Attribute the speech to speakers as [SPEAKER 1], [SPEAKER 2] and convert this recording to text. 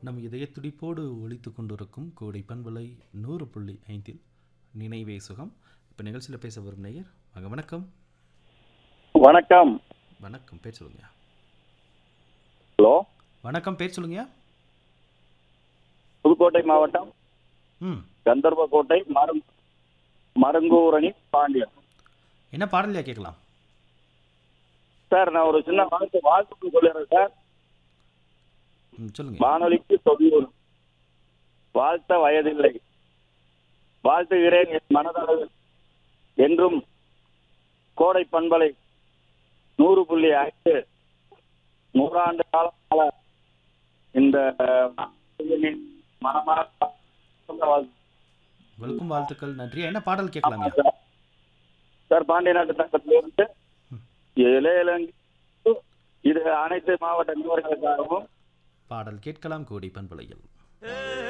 [SPEAKER 1] நம் இதய துடிப்போடு ஒலித்து கொண்டிருக்கும் கோடை பண்பலை நூறு புள்ளி ஐந்தில் நினைவே சுகம் இப்போ நிகழ்ச்சியில் பேச வரும் நேயர் வாங்க வணக்கம்
[SPEAKER 2] வணக்கம்
[SPEAKER 1] வணக்கம் பேர் சொல்லுங்கய்யா
[SPEAKER 2] ஹலோ
[SPEAKER 1] வணக்கம் பேர் சொல்லுங்கய்யா
[SPEAKER 2] புதுக்கோட்டை மாவட்டம்
[SPEAKER 1] ம்
[SPEAKER 2] கந்தர்வக்கோட்டை மருங் மருங்கூரணி பாண்டியன்
[SPEAKER 1] என்ன பாடலையா கேட்கலாம்
[SPEAKER 2] சார் நான் ஒரு சின்ன வாழ்த்து வாழ்த்துக்கு சொல்லிடுறேன் சார்
[SPEAKER 1] ம் சொல்லுங்க
[SPEAKER 2] வானொலிக்கு தொண்ணூறு வாழ்த்த வயதில்லை வாழ்த்துகிறேன் என் மனதளவில் என்றும் கோடை பண்பலை நூறு புள்ளி ஐந்து நூறாண்டு காலமாக இந்த மனமான வாழ்த்து
[SPEAKER 1] உங்களுக்கும் வாழ்த்துக்கள் நன்றி என்ன பாடல் கேட்கலாம்யா
[SPEAKER 2] சார் பாண்டிய நாட்டு தங்கத்திலிருந்து இளையலங்கி இது அனைத்து மாவட்ட நிர்வாகிகளுக்காகவும்
[SPEAKER 1] பாடல் கேட்கலாம் கோடை பண்பலையில்